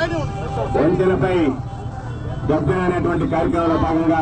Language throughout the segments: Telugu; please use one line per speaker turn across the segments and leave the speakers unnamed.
వంతెనపై గబ్బెన అనేటువంటి కార్యక్రమంలో భాగంగా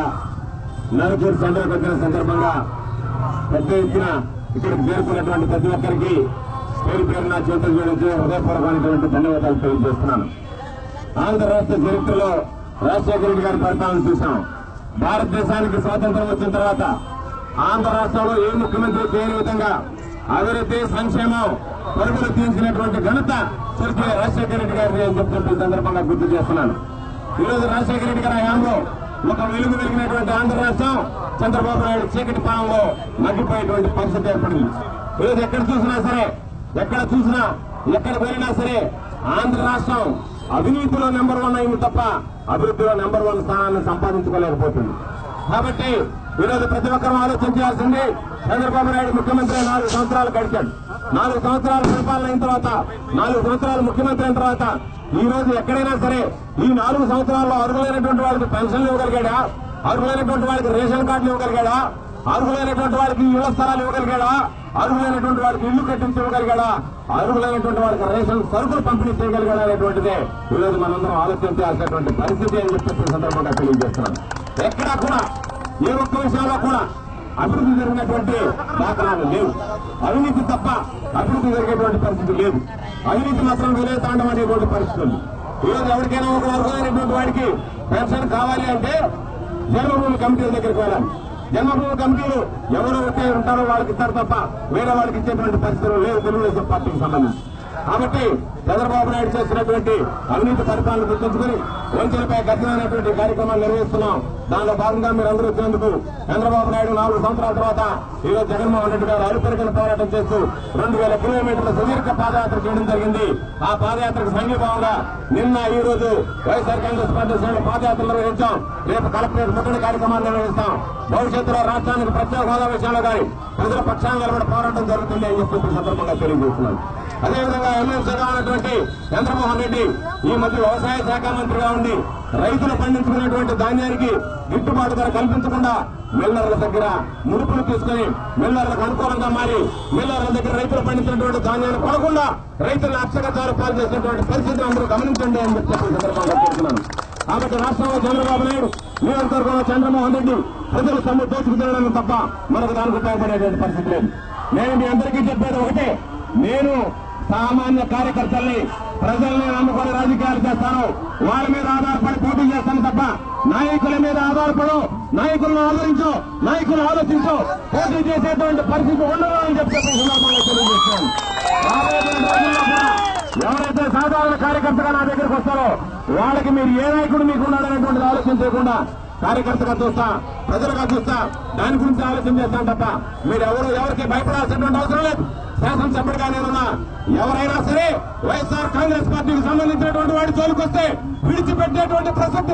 నరపూర్ సెంటర్కి వచ్చిన సందర్భంగా పెద్ద ఎత్తున ఇక్కడికి చేరుకున్నటువంటి ప్రతి ఒక్కరికి పేరు పేరు నా చేతులు జోడించి హృదయపూర్వకమైనటువంటి ధన్యవాదాలు తెలియజేస్తున్నాను ఆంధ్ర రాష్ట్ర చరిత్రలో రాజశేఖర రెడ్డి గారి పరిపాలన చూశాం భారతదేశానికి స్వాతంత్రం వచ్చిన తర్వాత ఆంధ్ర రాష్ట్రంలో ఏ ముఖ్యమంత్రి చేయని విధంగా అభివృద్ధి సంక్షేమం పరుగులు తీర్చినటువంటి ఘనత స్వర్గీయ రాజశేఖర రెడ్డి గారిని అని చెప్తుంటే ఈ సందర్భంగా గుర్తు చేస్తున్నాను ఈ రోజు రాజశేఖర రెడ్డి గారి హయాంలో ఒక వెలుగు వెలిగినటువంటి ఆంధ్ర రాష్ట్రం చంద్రబాబు నాయుడు చీకటి పాలనలో మగ్గిపోయేటువంటి పరిస్థితి ఏర్పడింది ఈరోజు ఎక్కడ చూసినా సరే ఎక్కడ చూసినా ఎక్కడ వెళ్ళినా సరే ఆంధ్ర రాష్ట్రం అవినీతిలో నెంబర్ వన్ అయింది తప్ప అభివృద్ధిలో నెంబర్ వన్ స్థానాన్ని సంపాదించుకోలేకపోతుంది కాబట్టి ఈరోజు ప్రతి ఒక్కరూ ఆలోచించాల్సింది చంద్రబాబు నాయుడు ముఖ్యమంత్రి నాలుగు సంవత్సరాలు గడిచాడు నాలుగు సంవత్సరాల పరిపాలన అయిన తర్వాత నాలుగు సంవత్సరాలు ముఖ్యమంత్రి అయిన తర్వాత ఈ రోజు ఎక్కడైనా సరే ఈ నాలుగు సంవత్సరాల్లో అర్హులైనటువంటి వాళ్ళకి పెన్షన్లు ఇవ్వగలిగాడా అర్హులైనటువంటి వాళ్ళకి రేషన్ కార్డులు ఇవ్వగలిగాడా అర్హులైనటువంటి వాళ్ళకి ఇళ్ల స్థలాలు ఇవ్వగలిగాడా అర్హులైనటువంటి వాళ్ళకి ఇల్లు కట్టించి ఇవ్వగలిగాడా అర్హులైనటువంటి వాళ్ళకి రేషన్ సరుకులు పంపిణీ చేయగలిగాడా అనేటువంటిదే ఈ రోజు మనందరం ఆలోచించాల్సినటువంటి పరిస్థితి అని చెప్పి ఈ సందర్భంగా తెలియజేస్తున్నాను ఎక్కడా కూడా ఏ ఒక్క విషయంలో కూడా అభివృద్ధి జరిగినటువంటి దాఖలాలు లేవు అవినీతి తప్ప అభివృద్ధి జరిగేటువంటి పరిస్థితి లేదు అవినీతి మాత్రం విలే తాండం అనేటువంటి పరిస్థితి ఉంది ఈరోజు ఎవరికైనా ఒక వర్గమైనటువంటి వాడికి పెన్షన్ కావాలి అంటే జన్మభూమి కమిటీల దగ్గరికి వెళ్ళాలి జన్మభూమి కమిటీలు ఎవరు ఒకే ఉంటారో వాళ్ళకి ఇస్తారు తప్ప వేరే వాళ్ళకి ఇచ్చేటువంటి పరిస్థితులు లేవు తెలుగుదేశం పార్టీకి సంబంధించి కాబట్టి చంద్రబాబు నాయుడు చేసినటువంటి అవినీతి పరిపాలన గుర్తుంచుకుని వంచనపై గతమైనటువంటి కార్యక్రమాలు నిర్వహిస్తున్నాం దానిలో భాగంగా మీరు అందరూ వచ్చినందుకు చంద్రబాబు నాయుడు నాలుగు సంవత్సరాల తర్వాత ఈరోజు జగన్మోహన్ రెడ్డి గారు అలుపెరిగిన పోరాటం చేస్తూ రెండు వేల కిలోమీటర్ల సుదీర్ఘ పాదయాత్ర చేయడం జరిగింది ఆ పాదయాత్రకు సంఘీభావంగా నిన్న ఈ రోజు వైఎస్ఆర్ కాంగ్రెస్ పార్టీ శ్రేణులు పాదయాత్ర నిర్వహించాం రేపు కలెక్టరేట్ ముట్టడి కార్యక్రమాలు నిర్వహిస్తాం భవిష్యత్తులో రాష్ట్రానికి ప్రత్యేక హోదా విషయంలో కానీ ప్రజల పక్షాన్ని నిలబడి పోరాటం జరుగుతుంది అని చెప్పి ఈ సందర్భంగా తెలియజేస్తున్నాను అదేవిధంగా ఎమ్మెల్సీగా ఉన్నటువంటి చంద్రమోహన్ రెడ్డి ఈ మధ్య వ్యవసాయ శాఖ మంత్రిగా ఉండి రైతులు పండించుకున్నటువంటి ధాన్యానికి గిట్టుబాటు ధర కల్పించకుండా మిల్లర్ల దగ్గర ముడుపులు తీసుకుని మిల్లర్లకు అనుకూలంగా మారి మిల్లర్ల దగ్గర రైతులు పండించినటువంటి ధాన్యాన్ని కొనకుండా రైతులను అక్షగతాలు పాలు చేసినటువంటి పరిస్థితిని అందరూ గమనించండి అని చెప్పి ఈ సందర్భంగా కోరుతున్నాను కాబట్టి రాష్ట్రంలో చంద్రబాబు నాయుడు నియోజకవర్గంలో చంద్రమోహన్ రెడ్డి ప్రజలు సమ్మె దోచుకు తినడం తప్ప మనకు దానికి ఉపయోగపడేటువంటి పరిస్థితి లేదు నేను మీ అందరికీ చెప్పేది ఒకటే నేను సామాన్య కార్యకర్తల్ని ప్రజల్ని నమ్ముకొని రాజకీయాలు చేస్తాను వాళ్ళ మీద ఆధారపడి పోటీ చేస్తాను తప్ప నాయకుల మీద ఆధారపడు నాయకులను ఆదరించు నాయకులు ఆలోచించు పోటీ చేసేటువంటి పరిస్థితి ఉండదు అని చెప్పి ఈ సందర్భంగా తెలియజేస్తాను రాబోయేటువంటి రోజుల్లో కూడా ఎవరైతే సాధారణ కార్యకర్తగా నా దగ్గరికి వస్తారో వాళ్ళకి మీరు ఏ నాయకుడు మీకు ఉన్నాడనేటువంటిది ఆలోచన చేయకుండా కార్యకర్తగా చూస్తా ప్రజలుగా చూస్తా దాని గురించి ఆలోచన చేస్తాను తప్ప మీరు ఎవరు ఎవరికి భయపడాల్సినటువంటి అవసరం లేదు శాసనసభ్యుడిగా నేనున్నా ఎవరైనా సరే వైఎస్ఆర్ కాంగ్రెస్ పార్టీకి సంబంధించినటువంటి వాడి జోలికి వస్తే విడిచిపెట్టేటువంటి ప్రసక్తి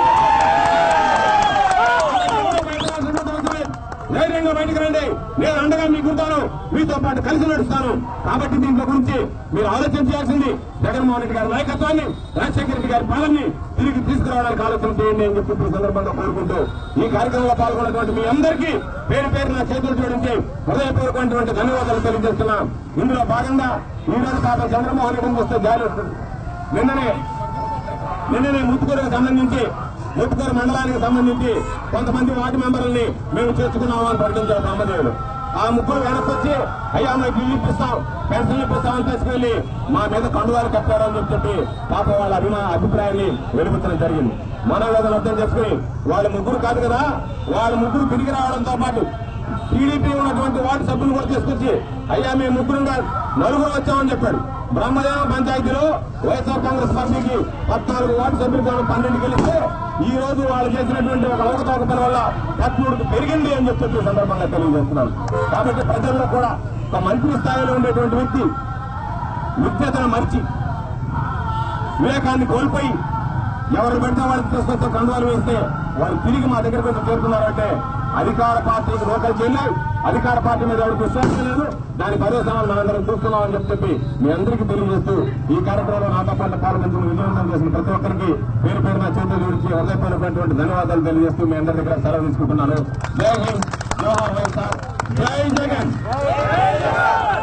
ధైర్యంగా బయటకు రండి నేను అండగా మీకుంటాను మీతో పాటు కలిసి నడుస్తాను కాబట్టి దీంట్లో గురించి మీరు ఆలోచన చేయాల్సింది జగన్మోహన్ రెడ్డి గారి నాయకత్వాన్ని రాజశేఖర రెడ్డి గారి పాలనని తిరిగి తీసుకురావడానికి ఆలోచన చేయండి అని చెప్పి ఈ సందర్భంగా కోరుకుంటూ ఈ కార్యక్రమంలో పాల్గొన్నటువంటి మీ అందరికీ పేరు పేరు నా చేతులు జోడించి హృదయపూర్వకమైనటువంటి ధన్యవాదాలు తెలియజేస్తున్నాం ఇందులో భాగంగా ఈ రోజు పాపం చంద్రమోహన్ రెడ్డిని చూస్తే జాలి వస్తుంది నిన్ననే నిన్ననే ముత్తుకూరుకు సంబంధించి ముత్తుకూరు మండలానికి సంబంధించి కొంతమంది వార్డు మెంబర్లని మేము చేర్చుకున్నాము అని ప్రకటించారు బ్రహ్మదేవుడు ఆ ముగ్గురు వెనక్కి వచ్చి అయ్యా మీకు ఇల్లు ఇప్పిస్తాం పెన్షన్ ఇప్పిస్తామని తీసుకెళ్లి మా మీద కండువాలు కప్పారు అని చెప్పి పాప వాళ్ళ అభిమా అభిప్రాయాన్ని వెలుగుతడం జరిగింది మనోవేదన అర్థం చేసుకుని వాళ్ళ ముగ్గురు కాదు కదా వాళ్ళ ముగ్గురు తిరిగి రావడంతో పాటు టీడీపీ ఉన్నటువంటి వార్డు సభ్యులు కూడా తీసుకొచ్చి అయ్యా మేము ముగ్గురుగా నలుగురు వచ్చామని చెప్పాడు బ్రహ్మదేవ పంచాయతీలో వైఎస్ఆర్ కాంగ్రెస్ పార్టీకి పద్నాలుగు వార్డు సభ్యులు కానీ పన్నెండు గెలిస్తే ఈ రోజు వాళ్ళు చేసినటువంటి ఒక అవకతవక పని వల్ల పదమూడుకు పెరిగింది అని చెప్పి ఈ సందర్భంగా తెలియజేస్తున్నాను కాబట్టి ప్రజల్లో కూడా ఒక మంత్రి స్థాయిలో ఉండేటువంటి వ్యక్తి విద్యతను మరిచి వివేకాన్ని కోల్పోయి ఎవరు పెడితే వాళ్ళకి తీసుకొస్తే కండువాలు వేస్తే వాళ్ళు తిరిగి మా దగ్గరకు వచ్చి చేరుతున్నారంటే అధికార పార్టీకి లోకల్ చేయలేదు అధికార పార్టీ మీద ఎవరికి విశ్వాసం లేదు దాని పరిశ్రమలు మనందరం చూస్తున్నాం అని చెప్పి మీ అందరికీ తెలియజేస్తూ ఈ కార్యక్రమంలో నాతో పాటు పాల్గొంటున్న విజయవంతం చేసిన ప్రతి ఒక్కరికి పేరు పేరు నా చేతులు జోడించి హృదయపూర్వకమైనటువంటి ధన్యవాదాలు తెలియజేస్తూ మీ అందరి దగ్గర సెలవు తీసుకుంటున్నాను జై హింద్ జోహార్ వైఎస్ఆర్ జై జగన్